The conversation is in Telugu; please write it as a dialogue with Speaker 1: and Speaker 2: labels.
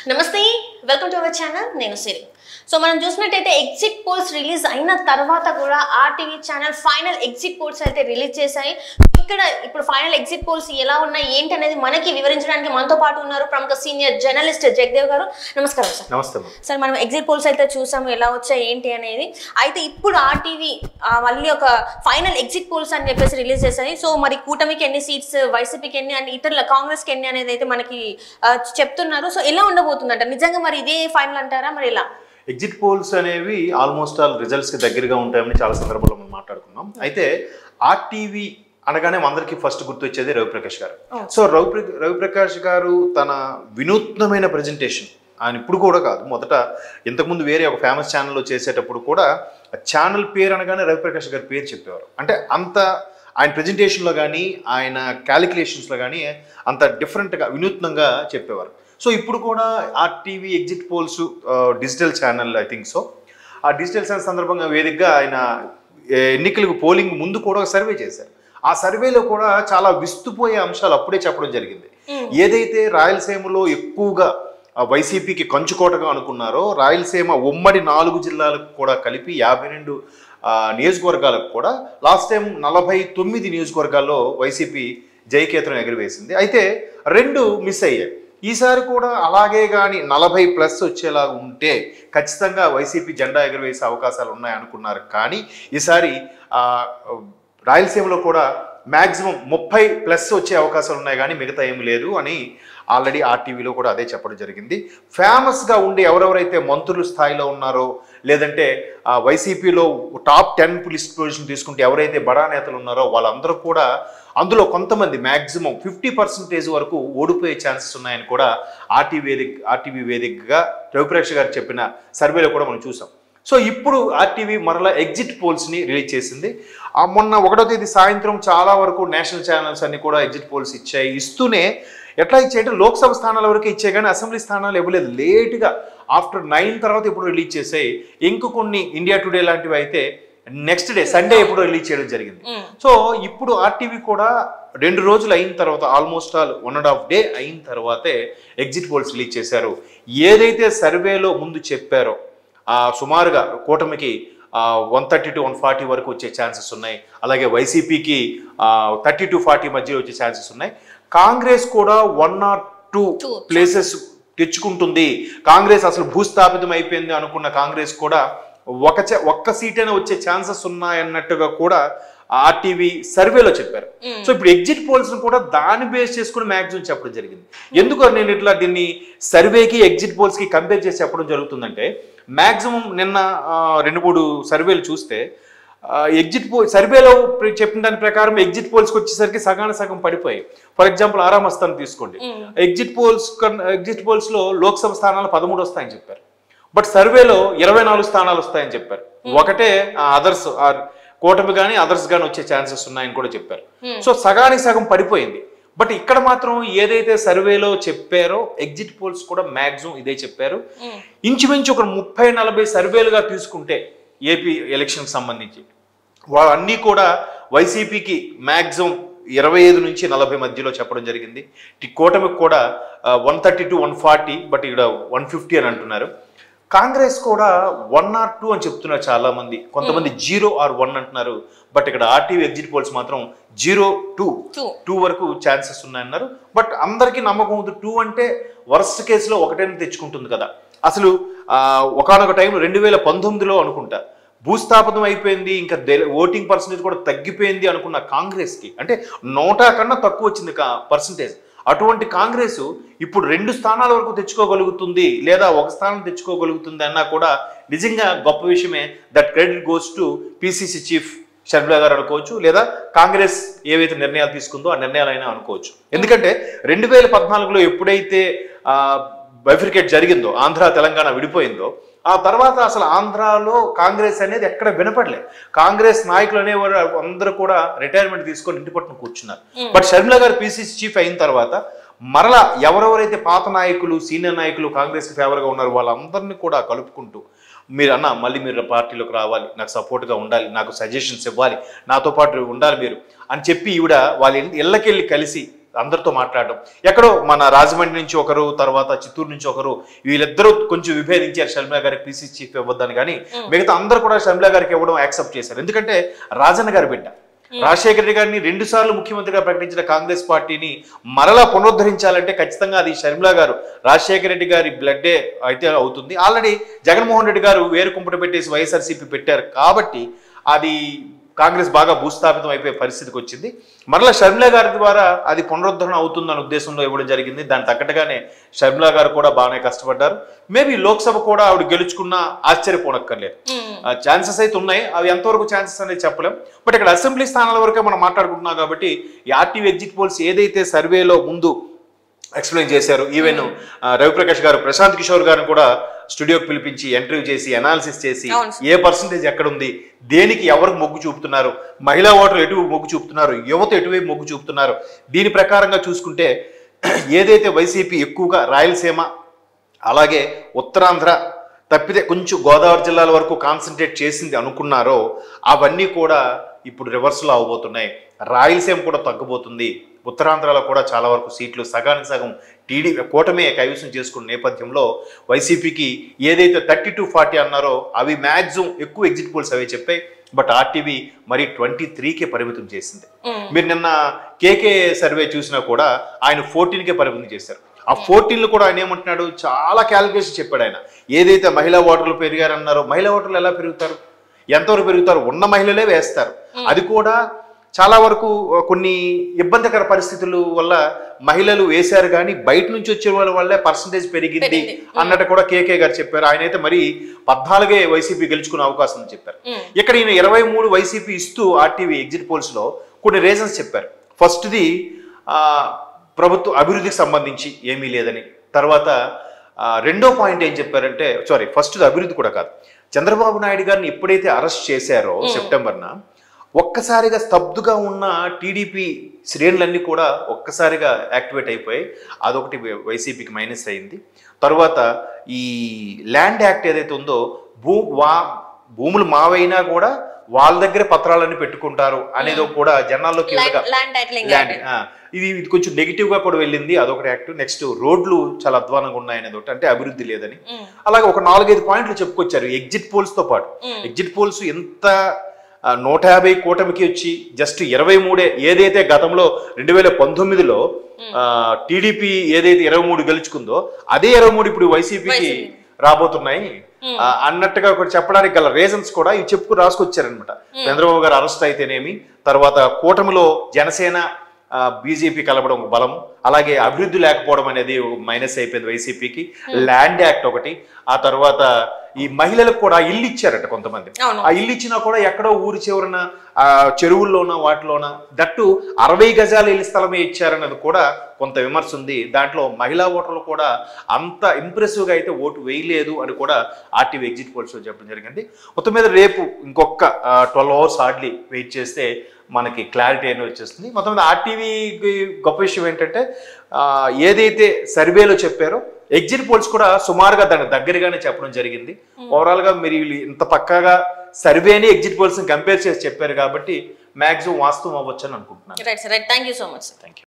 Speaker 1: నమస్తే వెల్కమ్ టు అవర్ ఛానల్ నేను సిరి సో మనం చూసినట్టయితే ఎగ్జిట్ పోల్స్ రిలీజ్ అయిన తర్వాత కూడా RTV channel final exit polls అయితే రిలీజ్ చేశాయి ఇక్కడ ఇప్పుడు ఫైనల్ ఎగ్జిట్ పోల్స్ ఎలా ఉన్నాయి ఏంటి అనేది మనకి వివరించడానికి మనతో పాటు ఉన్నారు ప్రముఖ సీనియర్ జర్నలిస్ట్ జగదేవ్ గారు నమస్కారం సార్
Speaker 2: నమస్తే అమ్మ.
Speaker 1: సార్ మనం ఎగ్జిట్ పోల్స్ అయితే చూసాము ఎలా వచ్చాయి ఏంటి అనేది అయితే ఇప్పుడు ఆర్టీవీ మళ్ళీ ఒక ఫైనల్ ఎగ్జిట్ పోల్స్ అని చెప్పేసి రిలీజ్ చేశాయి సో మరి కూటమికి ఎన్ని సీట్స్ వైసీపీకి ఎన్ని అండ్ ఇతరుల కాంగ్రెస్కి ఎన్ని అనేది అయితే మనకి ఆ, చెప్తున్నారు సో ఎలా ఉండబోతుందంట నిజంగా మరి ఇదే ఫైనల్ అంటారా మరి ఎలా
Speaker 2: ఎగ్జిట్ పోల్స్ అనేవి ఆల్మోస్ట్ ఆల్ రిజల్ట్స్ కి దగ్గరగా ఉంటాయని చాలా సందర్భాల్లో మనం మాట్లాడుకున్నాం అయితే ఆర్టీవీ అనగానే అందరికీ ఫస్ట్ గుర్తొచ్చేది రవిప్రకాష్ గారు
Speaker 1: Oh.
Speaker 2: సో రవి రవిప్రకాష్ గారు తన వినూత్నమైన ప్రజెంటేషన్ ఆయన ఇప్పుడు కూడా కాదు మొదట ఇంతకుముందు వేరే ఒక ఫేమస్ ఛానల్లో చేసేటప్పుడు కూడా ఛానల్ పేరు అనగానే రవిప్రకాష్ గారి పేరు చెప్పేవారు అంటే అంత ఆయన ప్రజెంటేషన్లో కానీ ఆయన క్యాలిక్యులేషన్స్లో కానీ అంత డిఫరెంట్గా వినూత్నంగా చెప్పేవారు సో ఇప్పుడు కూడా RTV exit polls digital channel I think so ఆ డిజిటల్ ఛానల్ సందర్భంగా వేదికగా ఆయన ఏ, ఎన్నికలకు పోలింగ్ ముందు కూడా ఒక సర్వే చేశారు ఆ సర్వేలో కూడా చాలా విస్తుపోయే అంశాలు అప్పుడే చెప్పడం జరిగింది ఏదైతే రాయలసీమలో ఎక్కువగా ఆ వైసీపీకి కంచుకోటగా అనుకున్నారో రాయలసీమ ఉమ్మడి నాలుగు జిల్లాలకు కూడా కలిపి యాభై రెండు ఆ, నియోజకవర్గాలకు కూడా లాస్ట్ టైం నలభై తొమ్మిది నియోజకవర్గాల్లో వైసీపీ జయకేతనం ఎగురవేసింది అయితే రెండు మిస్ అయ్యాయి ఈసారి కూడా అలాగే కానీ నలభై ప్లస్ వచ్చేలా ఉంటే ఖచ్చితంగా వైసీపీ జెండా ఎగురవేసే అవకాశాలు ఉన్నాయి అనుకున్నారు కానీ ఈసారి ఆ, రాయలసీమలో కూడా మ్యాక్సిమం ముప్పై ప్లస్ వచ్చే అవకాశాలు ఉన్నాయి కానీ మిగతా ఏమి లేదు అని ఆల్రెడీ ఆర్టీవీలో కూడా అదే చెప్పడం జరిగింది ఫేమస్గా ఉండి ఎవరెవరైతే మంత్రుల స్థాయిలో ఉన్నారో లేదంటే ఆ వైసీపీలో టాప్ టెన్ లిస్ట్ పొజిషన్ తీసుకుంటే ఎవరైతే బడా నేతలు ఉన్నారో వాళ్ళందరూ కూడా అందులో కొంతమంది మ్యాక్సిమం ఫిఫ్టీ పర్సెంటేజ్ వరకు ఓడిపోయే ఛాన్సెస్ ఉన్నాయని కూడా ఆర్టీవీ వేదిక ఆర్టీవీ వేదికగా రవిప్రేక్ష గారు చెప్పిన సర్వేలో కూడా మనం చూసాం సో ఇప్పుడు ఆర్టీవీ మరలా ఎగ్జిట్ పోల్స్ని రిలీజ్ చేసింది ఆ మొన్న ఒకటో తేదీ సాయంత్రం చాలా వరకు నేషనల్ ఛానల్స్ అన్ని కూడా ఎగ్జిట్ పోల్స్ ఇచ్చాయి ఇస్తూనే ఎట్లా ఇచ్చాయంటే లోక్సభ స్థానాల వరకు ఇచ్చాయి కానీ అసెంబ్లీ స్థానాలు ఇవ్వలేదు లేట్గా ఆఫ్టర్ నైన్ తర్వాత ఇప్పుడు రిలీజ్ చేసాయి ఇంక కొన్ని ఇండియా టుడే లాంటివి అయితే నెక్స్ట్ డే సండే ఎప్పుడు రిలీజ్ చేయడం జరిగింది సో ఇప్పుడు ఆర్టీవీ కూడా రెండు రోజులు అయిన తర్వాత almost all one and half day అయిన తర్వాతే ఎగ్జిట్ పోల్స్ రిలీజ్ చేశారు ఏదైతే సర్వేలో ముందు చెప్పారో ఆ సుమారుగా కూటమికి one thirty to one forty వరకు వచ్చే ఛాన్సెస్ ఉన్నాయి అలాగే వైసీపీకి థర్టీ టు ఫార్టీ మధ్య వచ్చే ఛాన్సెస్ ఉన్నాయి కాంగ్రెస్ కూడా one or two
Speaker 1: Two.
Speaker 2: Places తెచ్చుకుంటుంది కాంగ్రెస్ అసలు భూస్థాపితం అయిపోయింది అనుకున్న కాంగ్రెస్ కూడా ఒక చ- ఒక్క సీటైనా వచ్చే ఛాన్సెస్ ఉన్నాయన్నట్టుగా కూడా ఆర్టీవీ సర్వేలో చెప్పారు సో ఇప్పుడు ఎగ్జిట్ పోల్స్ కూడా దాన్ని బేస్ చేసుకుని మ్యాక్సిమం చెప్పడం జరిగింది ఎందుకు నేను ఇట్లా దీన్ని సర్వేకి ఎగ్జిట్ పోల్స్ కి కంపేర్ చేసి చెప్పడం జరుగుతుందంటే మ్యాక్సిమం నిన్న ఆ, రెండు మూడు సర్వేలు చూస్తే ఎగ్జిట్ పోల్ సర్వేలో ప్ర- చెప్పిన దాని ప్రకారం ఎగ్జిట్ పోల్స్కి వచ్చేసరికి సగాన సగం పడిపోయాయి ఫర్ ఎగ్జాంపుల్ ఆరాం వస్తాను తీసుకోండి ఎగ్జిట్ పోల్స్ ఎగ్జిట్ పోల్స్ లో లోక్సభ స్థానాలు పదమూడు వస్తాయని చెప్పారు బట్ సర్వేలో ఇరవై నాలుగు స్థానాలు వస్తాయని చెప్పారు ఒకటే అదర్స్ ఆర్ కూటమి కానీ అదర్స్ కానీ వచ్చే ఛాన్సెస్ ఉన్నాయని కూడా చెప్పారు సో సగానికి సగం పడిపోయింది బట్ ఇక్కడ మాత్రం ఏదైతే సర్వేలో చెప్పారో ఎగ్జిట్ పోల్స్ కూడా మ్యాక్సిమం ఇదే చెప్పారు ఇంచుమించు ఒక ముప్పై నలభై సర్వేలుగా తీసుకుంటే ఏపీ ఎలక్షన్కి సంబంధించి అన్నీ కూడా వైసీపీకి మ్యాక్సిమం ఇరవై ఐదు నుంచి నలభై మధ్యలో చెప్పడం జరిగింది ఈ కూటమికి కూడా one thirty to one forty but ఇక్కడ వన్ ఫిఫ్టీ అని అంటున్నారు కాంగ్రెస్ కూడా వన్ ఆర్ టూ అని చెప్తున్నారు చాలా మంది కొంతమంది జీరో ఆర్ వన్ అంటున్నారు బట్ ఇక్కడ ఆర్టీవీ ఎగ్జిట్ పోల్స్ మాత్రం జీరో టూ
Speaker 1: Two.
Speaker 2: టూ వరకు ఛాన్సెస్ ఉన్నాయన్నారు బట్ అందరికీ నమ్మకం ఉంది టూ అంటే వర్స్ట్ కేసులో ఒకటైనా తెచ్చుకుంటుంది కదా అసలు ఒకనొక టైంలో రెండు వేల పంతొమ్మిదిలో అనుకుంటా భూస్థాపితం అయిపోయింది ఇంకా ఓటింగ్ పర్సంటేజ్ కూడా తగ్గిపోయింది అనుకున్న కాంగ్రెస్కి అంటే నోటా కన్నా తక్కువ వచ్చింది పర్సంటేజ్ అటువంటి కాంగ్రెస్ ఇప్పుడు రెండు స్థానాల వరకు తెచ్చుకోగలుగుతుంది లేదా ఒక స్థానం తెచ్చుకోగలుగుతుంది అన్నా కూడా నిజంగా గొప్ప విషయమే that credit goes to PCC chief Sharmila గారు అనుకోవచ్చు లేదా కాంగ్రెస్ ఏవైతే నిర్ణయాలు తీసుకుందో ఆ నిర్ణయాలైనా అనుకోవచ్చు ఎందుకంటే రెండు వేల పద్నాలుగులో ఎప్పుడైతే బైఫిరికేట్ జరిగిందో ఆంధ్ర తెలంగాణ విడిపోయిందో ఆ తర్వాత అసలు ఆంధ్రాలో కాంగ్రెస్ అనేది ఎక్కడ వినపడలే కాంగ్రెస్ నాయకులు అనేవారు అందరూ కూడా రిటైర్మెంట్ తీసుకొని ఇంటి పట్టున కూర్చున్నారు బట్ షర్మిల గారు పిసిసి చీఫ్ అయిన తర్వాత మరలా ఎవరెవరైతే పాత నాయకులు సీనియర్ నాయకులు కాంగ్రెస్కి ఫేవర్గా ఉన్నారు వాళ్ళందరినీ కూడా కలుపుకుంటూ మీరు అన్న మళ్ళీ మీరు పార్టీలోకి రావాలి నాకు సపోర్ట్గా ఉండాలి నాకు సజెషన్స్ ఇవ్వాలి నాతో పాటు ఉండాలి మీరు అని చెప్పి ఈవిడ వాళ్ళ ఇళ్ళకెళ్ళి కలిసి అందరితో మాట్లాడడం ఎక్కడో మన రాజమండ్రి నుంచి ఒకరు తర్వాత చిత్తూరు నుంచి ఒకరు వీళ్ళిద్దరూ కొంచెం విభేదించారు షర్మిల గారికి పీసీ చీఫ్ ఇవ్వద్దని కానీ మిగతా అందరూ కూడా షర్మిల గారికి ఇవ్వడం యాక్సెప్ట్ చేశారు ఎందుకంటే రాజన్న గారి బిడ్డ రాజశేఖర రెడ్డి గారిని రెండు సార్లు ముఖ్యమంత్రిగా ప్రకటించిన కాంగ్రెస్ పార్టీని మరలా పునరుద్ధరించాలంటే ఖచ్చితంగా అది షర్మిల గారు రాజశేఖర రెడ్డి గారి బ్లడ్డే అయితే అవుతుంది ఆల్రెడీ జగన్మోహన్ రెడ్డి గారు వేరు కుంపట పెట్టేసి వైఎస్ఆర్సీపీ పెట్టారు కాబట్టి అది కాంగ్రెస్ బాగా భూస్థాపితం అయిపోయే పరిస్థితికి వచ్చింది మరలా షర్మిల గారి ద్వారా అది పునరుద్ధరణ అవుతుందన్న ఉద్దేశంలో ఇవ్వడం జరిగింది దాని తగ్గట్టుగానే షర్మిల గారు కూడా బాగానే కష్టపడ్డారు మేబీ లోక్సభ కూడా ఆవిడ గెలుచుకున్నా ఆశ్చర్యపోనక్కర్లేదు ఛాన్సెస్ అయితే ఉన్నాయి అవి ఎంతవరకు ఛాన్సెస్ అనేది చెప్పలేం బట్ ఇక్కడ అసెంబ్లీ స్థానాల వరకే మనం మాట్లాడుకుంటున్నాం కాబట్టి ఈ ఆర్టీవీ ఎగ్జిట్ పోల్స్ ఏదైతే సర్వేలో ముందు ఎక్స్ప్లెయిన్ చేశారు ఈవెన్ ఆ, రవిప్రకాష్ గారు ప్రశాంత్ కిషోర్ గారిని కూడా స్టూడియోకి పిలిపించి ఇంటర్వ్యూ చేసి అనాలిసిస్ చేసి
Speaker 1: అవును.
Speaker 2: ఏ పర్సంటేజ్ ఎక్కడ ఉంది దేనికి ఎవరికి మొగ్గు చూపుతున్నారు మహిళా ఓటర్లు ఎటు మొగ్గు చూపుతున్నారు యువత ఎటువైపు మొగ్గు చూపుతున్నారు దీని ప్రకారంగా చూసుకుంటే ఏదైతే వైసీపీ ఎక్కువగా రాయలసీమ అలాగే ఉత్తరాంధ్ర తప్పితే కొంచెం గోదావరి జిల్లాల వరకు కాన్సన్ట్రేట్ చేసింది అనుకున్నారో అవన్నీ కూడా ఇప్పుడు రివర్స్లో అవబోతున్నాయి రాయలసీమ కూడా తగ్గబోతుంది ఉత్తరాంధ్రలో కూడా చాలా వరకు సీట్లు సగానికి సగం టీడీ కూటమే కైవసం చేసుకున్న నేపథ్యంలో వైసీపీకి ఏదైతే థర్టీ టు ఫార్టీ అన్నారో అవి మ్యాక్సిమం ఎక్కువ ఎగ్జిట్ పోల్స్ అవే చెప్పాయి బట్ ఆర్టీవీ మరి ట్వంటీ త్రీకే పరిమితం చేసింది మీరు నిన్న కేకే సర్వే చూసినా కూడా ఆయన ఫోర్టీన్కే పరిమితం చేశారు ఆ ఫోర్టీన్లు కూడా ఆయన ఏమంటున్నాడు చాలా క్యాలిక్యులేషన్ చెప్పాడు ఆయన ఏదైతే మహిళా ఓటర్లు పెరిగారన్నారో మహిళా ఓటర్లు ఎలా పెరుగుతారు ఎంతవరకు పెరుగుతారు ఉన్న మహిళలే వేస్తారు అది కూడా చాలా వరకు ఆ, కొన్ని ఇబ్బందికర పరిస్థితుల వల్ల మహిళలు వేశారు కానీ బయట నుంచి వచ్చే వాళ్ళ వల్లే పర్సంటేజ్ పెరిగింది
Speaker 1: పెరిగింది.
Speaker 2: అన్నట్టు కూడా కేకే గారు చెప్పారు ఆయన అయితే మరి పద్నాలుగే వైసీపీ గెలుచుకునే అవకాశం ఉందని చెప్పారు ఇక్కడ ఈయన ఇరవై మూడు వైసీపీ ఇస్తూ ఆర్టీవీ ఎగ్జిట్ పోల్స్ లో కొన్ని రీజన్స్ చెప్పారు ఫస్ట్ది ప్రభుత్వ అభివృద్ధికి సంబంధించి ఏమీ లేదని తర్వాత ఆ, రెండో పాయింట్ ఏం చెప్పారంటే సారీ ఫస్ట్ అభివృద్ధి కూడా కాదు చంద్రబాబు నాయుడు గారిని ఎప్పుడైతే అరెస్ట్ చేశారో సెప్టెంబర్న ఒక్కసారిగా స్తబ్దుగా ఉన్న టీడీపీ శ్రేణులన్నీ కూడా ఒక్కసారిగా యాక్టివేట్ అయిపోయి అదొకటి వై- వైసీపీకి మైనస్ అయింది తర్వాత ఈ ల్యాండ్ యాక్ట్ ఏదైతే ఉందో భూ వా భూములు మావైనా కూడా వాళ్ళ దగ్గర పత్రాలన్నీ పెట్టుకుంటారు అనేది కూడా జనాల్లోకి ఇలాగా
Speaker 1: ల్యాండ్ టైటిలింగ్
Speaker 2: ల్యాండ్ ఆ, ఇది ఇది కొంచెం నెగిటివ్ గా కూడా వెళ్ళింది అదొకటి యాక్ట్ నెక్స్ట్ రోడ్లు చాలా అధ్వానంగా ఉన్నాయనేది ఒకటి అంటే అభివృద్ధి లేదని అలాగే ఒక నాలుగైదు పాయింట్లు చెప్పుకొచ్చారు ఎగ్జిట్ పోల్స్ తో పాటు ఎగ్జిట్ పోల్స్ ఎంత ఆ, నూట యాభై కూటమికి వచ్చి జస్ట్ ఇరవై మూడే ఏదైతే గతంలో రెండు వేల పంతొమ్మిదిలో టీడీపీ ఏదైతే ఇరవై మూడు గెలుచుకుందో అదే ఇరవై మూడు ఇప్పుడు వైసీపీకి
Speaker 1: వైసీపీ.
Speaker 2: రాబోతున్నాయి ఆ, అన్నట్టుగా ఒకటి చెప్పడానికి గల రీజన్స్ కూడా ఇవి చెప్పుకు రాసుకొచ్చారనమాట చంద్రబాబు గారు అరెస్ట్ అయితేనేమి తర్వాత కూటమిలో జనసేన బీజేపీ కలపడం ఒక బలం అలాగే అభివృద్ధి లేకపోవడం అనేది మైనస్ అయిపోయింది వైసీపీకి ల్యాండ్ యాక్ట్ ఒకటి ఆ తర్వాత ఈ మహిళలకు కూడా ఇల్లు ఇచ్చారట కొంతమంది
Speaker 1: అవును.
Speaker 2: ఆ ఇల్లు ఇచ్చినా కూడా ఎక్కడో ఊరి చివరన ఆ చెరువుల్లోన వాటిలోన దట్టు అరవై గజాల ఇల్లు స్థలమే ఇచ్చారన్నది కూడా కొంత విమర్శ ఉంది దాంట్లో మహిళా ఓటర్లు కూడా అంత ఇంప్రెసివ్గా అయితే ఓటు వేయలేదు అని కూడా ఆర్టీవీ ఎగ్జిట్ పోల్స్లో చెప్పడం జరిగింది మొత్తం మీద రేపు ఇంకొక ట్వెల్వ్ అవర్స్ హార్డ్లీ వెయిట్ చేస్తే మనకి క్లారిటీ అనేది వచ్చేస్తుంది మొత్తం మీద ఆర్టీవీకి గొప్ప విషయం ఏంటంటే ఆ, ఏదైతే సర్వేలో చెప్పారో ఎగ్జిట్ పోల్స్ కూడా సుమారుగా దానికి దగ్గరగానే చెప్పడం జరిగింది ఓవరాల్ గా మీరు వీళ్ళు ఇంత పక్కాగా సర్వేని ఎగ్జిట్ పోల్స్ కంపేర్ చేసి చెప్పారు కాబట్టి మాక్సిమం వాస్తవం అవ్వచ్చు అని అనుకుంటున్నాను
Speaker 1: right sir right thank you so much
Speaker 2: thank you